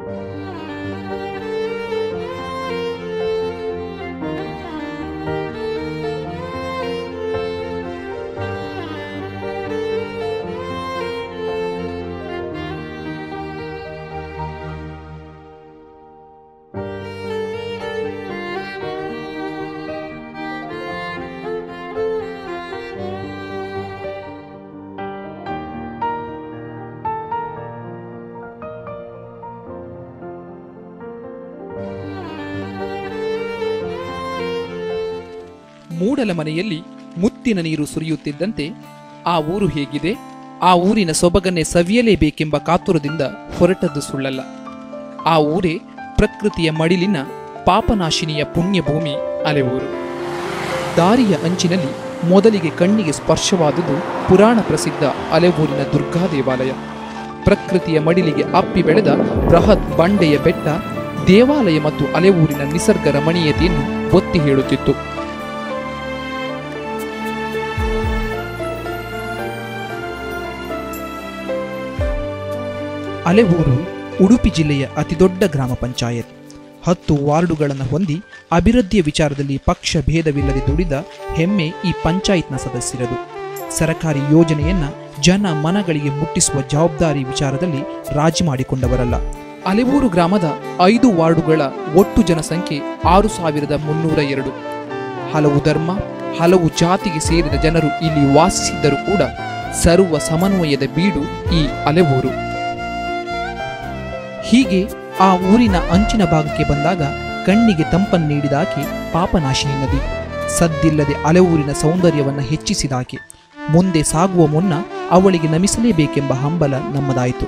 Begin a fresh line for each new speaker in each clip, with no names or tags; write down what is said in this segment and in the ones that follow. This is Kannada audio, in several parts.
ಮೂಡಲ ಮನೆಯಲ್ಲಿ ಮುತ್ತಿನ ನೀರು ಸುರಿಯುತ್ತಿದ್ದಂತೆ ಆ ಊರು ಹೇಗಿದೆ ಆ ಊರಿನ ಸೊಬಗನ್ನೇ ಸವಿಯಲೇಬೇಕೆಂಬ ಕಾತುರದಿಂದ ಹೊರಟದ್ದು ಸುಳ್ಳಲ್ಲ ಆ ಊರೇ ಪ್ರಕೃತಿಯ ಮಡಿಲಿನ ಪಾಪನಾಶಿನಿಯ ಪುಣ್ಯಭೂಮಿ ಅಲೆಊರು ದಾರಿಯ ಅಂಚಿನಲ್ಲಿ ಮೊದಲಿಗೆ ಕಣ್ಣಿಗೆ ಸ್ಪರ್ಶವಾದುದು ಪುರಾಣ ಪ್ರಸಿದ್ಧ ಅಲೆವೂರಿನ ದುರ್ಗಾ ದೇವಾಲಯ ಪ್ರಕೃತಿಯ ಮಡಿಲಿಗೆ ಅಪ್ಪಿ ಬೆಳೆದ ಬೃಹತ್ ಬಂಡೆಯ ಬೆಟ್ಟ ದೇವಾಲಯ ಮತ್ತು ಅಲೆವೂರಿನ ನಿಸರ್ಗ ರಮಣೀಯತೆಯನ್ನು ಒತ್ತಿ ಹೇಳುತ್ತಿತ್ತು ಅಲೆವೂರು ಉಡುಪಿ ಜಿಲ್ಲೆಯ ಅತಿದೊಡ್ಡ ಗ್ರಾಮ ಪಂಚಾಯತ್ ಹತ್ತು ವಾರ್ಡುಗಳನ್ನು ಹೊಂದಿ ಅಭಿವೃದ್ಧಿಯ ವಿಚಾರದಲ್ಲಿ ಪಕ್ಷ ಭೇದವಿಲ್ಲದೆ ದುಡಿದ ಹೆಮ್ಮೆ ಈ ಪಂಚಾಯತ್ನ ಸದಸ್ಯರದು ಸರಕಾರಿ ಯೋಜನೆಯನ್ನ ಜನ ಮನಗಳಿಗೆ ಮುಟ್ಟಿಸುವ ಜವಾಬ್ದಾರಿ ವಿಚಾರದಲ್ಲಿ ರಾಜಿ ಮಾಡಿಕೊಂಡವರಲ್ಲ ಅಲೆವೂರು ಗ್ರಾಮದ ಐದು ವಾರ್ಡುಗಳ ಒಟ್ಟು ಜನಸಂಖ್ಯೆ ಆರು ಸಾವಿರದ ಮುನ್ನೂರ ಎರಡು ಹಲವು ಧರ್ಮ ಹಲವು ಜಾತಿಗೆ ಸೇರಿದ ಜನರು ಇಲ್ಲಿ ವಾಸಿಸಿದ್ದರೂ ಕೂಡ ಸರ್ವ ಸಮನ್ವಯದ ಬೀಡು ಈ ಅಲೆವೂರು ಹೀಗೆ ಆ ಊರಿನ ಅಂಚಿನ ಭಾಗಕ್ಕೆ ಬಂದಾಗ ಕಣ್ಣಿಗೆ ತಂಪನ್ನು ನೀಡಿದಾಕೆ ಪಾಪನಾಶಿನಿ ನದಿ ಸದ್ದಿಲ್ಲದೆ ಅಲೆಊರಿನ ಸೌಂದರ್ಯವನ್ನು ಹೆಚ್ಚಿಸಿದಾಕೆ ಮುಂದೆ ಸಾಗುವ ಮುನ್ನ ಅವಳಿಗೆ ನಮಿಸಲೇಬೇಕೆಂಬ ಹಂಬಲ ನಮ್ಮದಾಯಿತು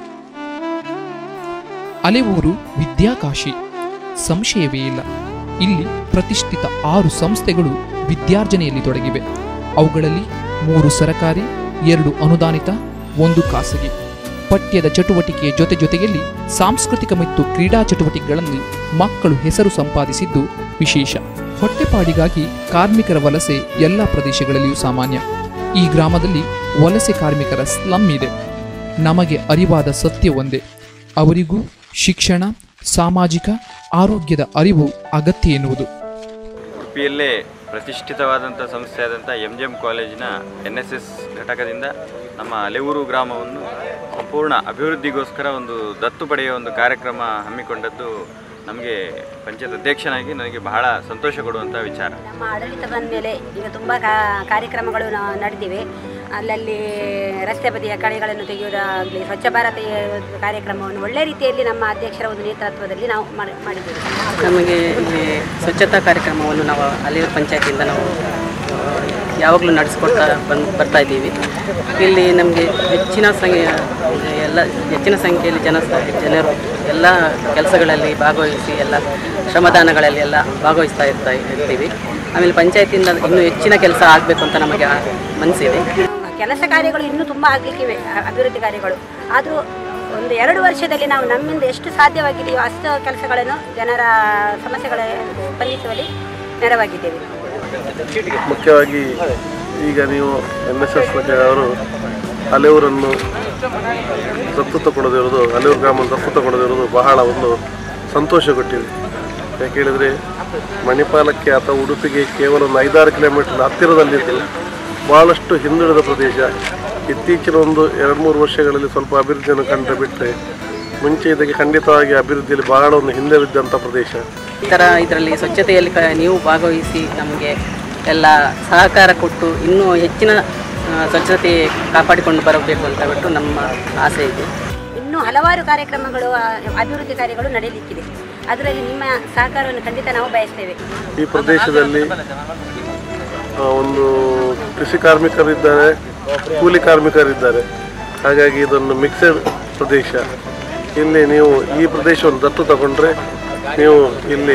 ಅಲೆಊರು ವಿದ್ಯಾಕಾಶಿ ಸಂಶಯವೇ ಇಲ್ಲ ಇಲ್ಲಿ ಪ್ರತಿಷ್ಠಿತ ಆರು ಸಂಸ್ಥೆಗಳು ವಿದ್ಯಾರ್ಜನೆಯಲ್ಲಿ ತೊಡಗಿವೆ ಅವುಗಳಲ್ಲಿ ಮೂರು ಸರಕಾರಿ ಎರಡು ಅನುದಾನಿತ ಒಂದು ಖಾಸಗಿ ಪಠ್ಯದ ಚಟುವಟಿಕೆಯ ಜೊತೆ ಜೊತೆಯಲ್ಲಿ ಸಾಂಸ್ಕೃತಿಕ ಮತ್ತು ಕ್ರೀಡಾ ಚಟುವಟಿಕೆಗಳಲ್ಲಿ ಮಕ್ಕಳು ಹೆಸರು ಸಂಪಾದಿಸಿದ್ದು ವಿಶೇಷ ಹೊಟ್ಟೆಪಾಡಿಗಾಗಿ ಕಾರ್ಮಿಕರ ವಲಸೆ ಎಲ್ಲ ಪ್ರದೇಶಗಳಲ್ಲಿಯೂ ಸಾಮಾನ್ಯ ಈ ಗ್ರಾಮದಲ್ಲಿ ವಲಸೆ ಕಾರ್ಮಿಕರ ಸ್ಲಮ್ ಇದೆ ನಮಗೆ ಅರಿವಾದ ಸತ್ಯ ಒಂದೇ ಅವರಿಗೂ ಶಿಕ್ಷಣ ಸಾಮಾಜಿಕ ಆರೋಗ್ಯದ ಅರಿವು ಅಗತ್ಯ ಎನ್ನುವುದು
ಉಡುಪಿಯಲ್ಲೇ ಪ್ರತಿಷ್ಠಿತವಾದಂಥ ಸಂಸ್ಥೆಯಾದಂಥ ಎಂ ಜಿ ಎಂ ಕಾಲೇಜಿನ ಎನ್ ಎಸ್ ಎಸ್ ಘಟಕದಿಂದ ನಮ್ಮ ಅಲೆಯೂರು ಗ್ರಾಮವನ್ನು ಸಂಪೂರ್ಣ ಅಭಿವೃದ್ಧಿಗೋಸ್ಕರ ಒಂದು ದತ್ತು ಪಡೆಯುವ ಒಂದು ಕಾರ್ಯಕ್ರಮ ಹಮ್ಮಿಕೊಂಡದ್ದು ನಮಗೆ ಪಂಚಾಯತ್ ಅಧ್ಯಕ್ಷನಾಗಿ ನನಗೆ ಬಹಳ ಸಂತೋಷ ಕೊಡುವಂಥ ವಿಚಾರ
ನಮ್ಮ ಆಡಳಿತ ಬಂದ ಮೇಲೆ ಈಗ ತುಂಬ ಕಾ- ಕಾರ್ಯಕ್ರಮಗಳು ನ- ನಡೆದಿವೆ ಅಲ್ಲಲ್ಲಿ ರಸ್ತೆ ಬದಿಯ ಕಳೆಗಳನ್ನು ತೆಗೆಯುವುದಾಗಲಿ ಸ್ವಚ್ಛ ಭಾರತ ಕಾರ್ಯಕ್ರಮವನ್ನು ಒಳ್ಳೆ ರೀತಿಯಲ್ಲಿ ನಮ್ಮ ಅಧ್ಯಕ್ಷರ ಒಂದು ನೇತೃತ್ವದಲ್ಲಿ ನಾವು ಮಾಡಿ- ಮಾಡಿದ್ದೇವೆ
ನಮಗೆ ಇಲ್ಲಿ ಸ್ವಚ್ಛತಾ ಕಾರ್ಯಕ್ರಮವನ್ನು ನಾವು ಅಲ್ಲಿ ಪಂಚಾಯತಿಯಿಂದ ನಾವು ಆ, ಯಾವಾಗಲೂ ನಡೆಸ್ಕೊಡ್ತಾ ಬಂದು ಬರ್ತಾ ಇದ್ದೀವಿ ಇಲ್ಲಿ ನಮಗೆ ಹೆಚ್ಚಿನ ಸಂಖ್ಯೆ ಎಲ್ಲ ಹೆಚ್ಚಿನ ಸಂಖ್ಯೆಯಲ್ಲಿ ಜನ ಜನರು ಎಲ್ಲ ಕೆಲಸಗಳಲ್ಲಿ ಭಾಗವಹಿಸಿ ಎಲ್ಲ ಶ್ರಮದಾನಗಳಲ್ಲಿ ಎಲ್ಲ ಭಾಗವಹಿಸ್ತಾ ಇರ್ತಾ ಇರ್ತೀವಿ ಆಮೇಲೆ ಪಂಚಾಯತಿಯಿಂದ ಇನ್ನೂ ಹೆಚ್ಚಿನ ಕೆಲಸ ಆಗಬೇಕು ಅಂತ ನಮಗೆ ಆ ಮನಸ್ಸಿದೆ
ಕೆಲಸ ಕಾರ್ಯಗಳು ಇನ್ನೂ ತುಂಬ ಆಗಲಿಕ್ಕಿವೆ ಅ- ಅಭಿವೃದ್ಧಿ ಕಾರ್ಯಗಳು ಆದರೂ ಒಂದು ಎರಡು ವರ್ಷದಲ್ಲಿ ನಾವು ನಮ್ಮಿಂದ ಎಷ್ಟು ಸಾಧ್ಯವಾಗಿದೆಯೋ ಅಷ್ಟು ಕೆಲಸಗಳನ್ನು ಜನರ ಸಮಸ್ಯೆಗಳ ಸ್ಪಂದಿಸುವಲ್ಲಿ ನೆರವಾಗಿದ್ದೇವೆ
ಮುಖ್ಯವಾಗಿ ಈಗ ನೀವು ಎನ್ ಎಸ್ ಎಸ್ ಅವರು ಅಲೆಯೂರನ್ನು ದತ್ತು ತಗೊಳ್ಳೋದಿರೋದು ಅಲೆಯೂರು ಗ್ರಾಮ ದತ್ತು ತಗೊಳ್ಳೋದಿರೋದು ಬಹಳ ಒಂದು ಸಂತೋಷ ಕೊಟ್ಟಿದೆ ಯಾಕೆ ಹೇಳಿದರೆ ಮಣಿಪಾಲಕ್ಕೆ ಅಥವಾ ಉಡುಪಿಗೆ ಕೇವಲ ಒಂದು ಐದಾರು ಕಿಲೋಮೀಟರ್ ಹತ್ತಿರದಲ್ಲಿದ್ದು ಭಾಳಷ್ಟು ಹಿಂದುಳಿದ ಪ್ರದೇಶ ಇತ್ತೀಚಿನ ಒಂದು ಎರಡು ಮೂರು ವರ್ಷಗಳಲ್ಲಿ ಸ್ವಲ್ಪ ಅಭಿವೃದ್ಧಿಯನ್ನು ಕಂಡು ಬಿಟ್ಟರೆ ಮುಂಚೆ ಇದಕ್ಕೆ ಖಂಡಿತವಾಗಿ ಅಭಿವೃದ್ಧಿಯಲ್ಲಿ ಬಹಳ ಒಂದು ಹಿಂದೆ ಬಿದ್ದಂಥ ಪ್ರದೇಶ
ಈ ಥರ ಇದರಲ್ಲಿ ಸ್ವಚ್ಛತೆಯಲ್ಲಿ ಕ ನೀವು ಭಾಗವಹಿಸಿ ನಮಗೆ ಎಲ್ಲ ಸಹಕಾರ ಕೊಟ್ಟು ಇನ್ನೂ ಹೆಚ್ಚಿನ ಆ, ಸ್ವಚ್ಛತೆ ಕಾಪಾಡಿಕೊಂಡು ಬರಬೇಕು ಅಂತ ಬಿಟ್ಟು ನಮ್ಮ ಆಸೆ ಇದೆ
ಇನ್ನೂ ಹಲವಾರು ಕಾರ್ಯಕ್ರಮಗಳು ಆ, ಅಭಿವೃದ್ಧಿ ಕಾರ್ಯಗಳು ನಡೆಯಲಿಕ್ಕಿದೆ ಅದರಲ್ಲಿ ನಿಮ್ಮ ಸಹಕಾರವನ್ನು ಖಂಡಿತ ನಾವು ಬಯಸ್ತೇವೆ
ಈ ಪ್ರದೇಶದಲ್ಲಿ ಆ, ಒಂದು ಕೃಷಿ ಕಾರ್ಮಿಕರಿದ್ದಾರೆ ಕೂಲಿ ಕಾರ್ಮಿಕರಿದ್ದಾರೆ ಹಾಗಾಗಿ ಇದೊಂದು ಮಿಕ್ಸೆಡ್ ಪ್ರದೇಶ ಇಲ್ಲಿ ನೀವು ಈ ಪ್ರದೇಶವನ್ನು ದತ್ತು ತಗೊಂಡ್ರೆ ನೀವು ಇಲ್ಲಿ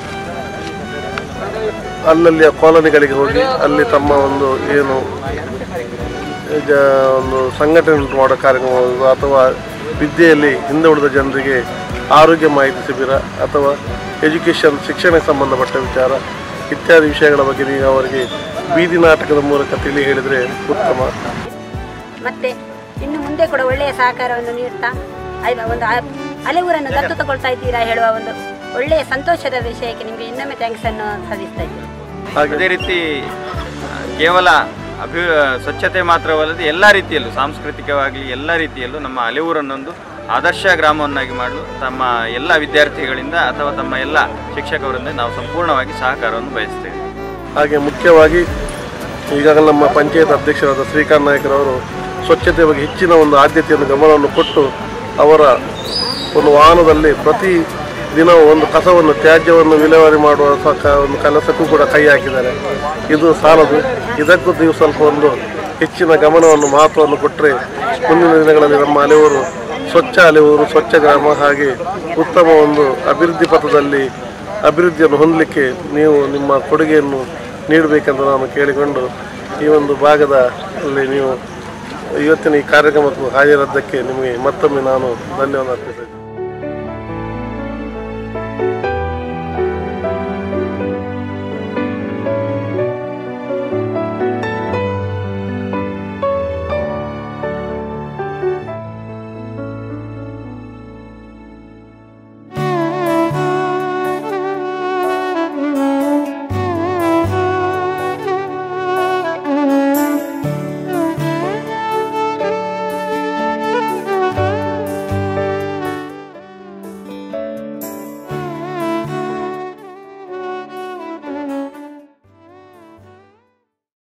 ಅಲ್ಲಲ್ಲಿಯ ಕಾಲೋನಿಗಳಿಗೆ ಹೋಗಿ ಅಲ್ಲಿ ತಮ್ಮ ಒಂದು ಏನು ಜ ಒಂದು ಸಂಘಟನೆ ಉಂಟು ಮಾಡೋ ಕಾರ್ಯಕ್ರಮ ಅಥವಾ ವಿದ್ಯೆಯಲ್ಲಿ ಹಿಂದೆ ಉಳಿದ ಜನರಿಗೆ ಆರೋಗ್ಯ ಮಾಹಿತಿ ಶಿಬಿರ ಅಥವಾ ಎಜುಕೇಷನ್ ಶಿಕ್ಷಣಕ್ಕೆ ಸಂಬಂಧಪಟ್ಟ ವಿಚಾರ ಇತ್ಯಾದಿ ವಿಷಯಗಳ ಬಗ್ಗೆ ನೀವು ಅವರಿಗೆ ಬೀದಿ ನಾಟಕದ ಮೂಲಕ ತಿಳಿ ಹೇಳಿದರೆ ಉತ್ತಮ
ಮತ್ತೆ ಇನ್ನು ಮುಂದೆ ಕೂಡ ಒಳ್ಳೆಯ ಸಹಕಾರವನ್ನು ನೀಡ್ತಾ ಆಯ್ತು ಒಂದು ಆ- ಅಲೆಊರನ್ನು ದತ್ತು ತಗೊಳ್ತಾ ಇದ್ದೀರಾ ಹೇಳುವ ಒಂದು ಒಳ್ಳೆಯ ಸಂತೋಷದ ವಿಷಯಕ್ಕೆ ನಿಮಗೆ ಇನ್ನೊಮ್ಮೆ ಥ್ಯಾಂಕ್ಸ್ ಅನ್ನು ಸಲ್ಲಿಸ್ತಾ ಇದ್ದೀನಿ
ಹಾಗೆ
ಅದೇ ರೀತಿ ಆ, ಕೇವಲ ಅಭಿ ಸ್ವಚ್ಛತೆ ಮಾತ್ರವಲ್ಲದೆ ಎಲ್ಲ ರೀತಿಯಲ್ಲೂ ಸಾಂಸ್ಕೃತಿಕವಾಗಿ ಎಲ್ಲ ರೀತಿಯಲ್ಲೂ ನಮ್ಮ ಅಲೆಯೂರನ್ನೊಂದು ಆದರ್ಶ ಗ್ರಾಮವನ್ನಾಗಿ ಮಾಡಲು ತಮ್ಮ ಎಲ್ಲ ವಿದ್ಯಾರ್ಥಿಗಳಿಂದ ಅಥವಾ ತಮ್ಮ ಎಲ್ಲ ಶಿಕ್ಷಕರಿಂದ ನಾವು ಸಂಪೂರ್ಣವಾಗಿ ಸಹಕಾರವನ್ನು ಬಯಸ್ತೇವೆ
ಹಾಗೆ ಮುಖ್ಯವಾಗಿ ಈಗಾಗಲೇ ನಮ್ಮ ಪಂಚಾಯತ್ ಅಧ್ಯಕ್ಷರಾದ ಶ್ರೀಕಾಂತ್ ನಾಯಕರವರು ಸ್ವಚ್ಛತೆ ಬಗ್ಗೆ ಹೆಚ್ಚಿನ ಒಂದು ಆದ್ಯತೆಯನ್ನು ಗಮನವನ್ನು ಕೊಟ್ಟು ಅವರ ಒಂದು ವಾಹನದಲ್ಲಿ ಪ್ರತಿ ದಿನವೂ ಒಂದು ಕಸವನ್ನು ತ್ಯಾಜ್ಯವನ್ನು ವಿಲೇವಾರಿ ಮಾಡುವ ಸ- ಕ- ಒಂದು ಕೆಲಸಕ್ಕೂ ಕೂಡ ಕೈ ಹಾಕಿದ್ದಾರೆ ಇದು ಸಾಲದು ಇದಕ್ಕೂ ನೀವು ಸ್ವಲ್ಪ ಒಂದು ಹೆಚ್ಚಿನ ಗಮನವನ್ನು ಮಹತ್ವವನ್ನು ಕೊಟ್ಟರೆ ಮುಂದಿನ ದಿನಗಳಲ್ಲಿ ನಮ್ಮ ಅಲೆವರು ಸ್ವಚ್ಛ ಅಲೆವರು ಸ್ವಚ್ಛ ಗ್ರಾಮ ಹಾಗೆ ಉತ್ತಮ ಒಂದು ಅಭಿವೃದ್ಧಿ ಪಥದಲ್ಲಿ ಅಭಿವೃದ್ಧಿಯನ್ನು ಹೊಂದಲಿಕ್ಕೆ ನೀವು ನಿಮ್ಮ ಕೊಡುಗೆಯನ್ನು ನೀಡಬೇಕೆಂದು ನಾನು ಕೇಳಿಕೊಂಡು ಈ ಒಂದು ಭಾಗದ ಅಲ್ಲಿ ನೀವು ಇವತ್ತಿನ ಈ ಕಾರ್ಯಕ್ರಮಕ್ಕೆ ಹಾಜರಾದ್ದಕ್ಕೆ ನಿಮಗೆ ಮತ್ತೊಮ್ಮೆ ನಾನು ಧನ್ಯವಾದ ಅರ್ಪಿಸಿದ್ದೇನೆ